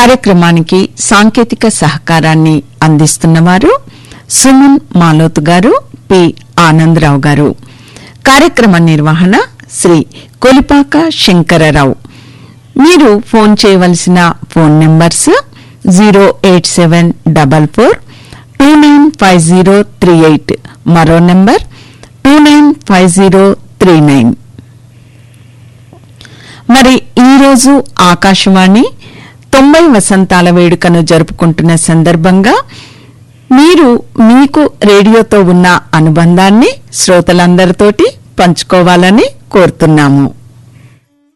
కార్యక్రమానికి సాంకేతిక సహకారాన్ని అందిస్తున్నవారు సుమన్ మాలోత్ గారు పి ఆనందరావు గారు కార్యక్రమ నిర్వహణ శ్రీ కొలిపాక శంకరరావు మీరు ఫోన్ చేయవలసిన phone numbers zero eight seven double four two nine five zero three eight మరో number two nine five zero three nine మరి ఈరోజు ఆకాశవాణి తొంభై వసంతాల వేడుకను జరుపుకుంటున్న సందర్భంగా మీరు మీకు రేడియోతో ఉన్న అనుబంధాన్ని శ్రోతలందరితోటి పంచుకోవాలని కోరుతున్నాము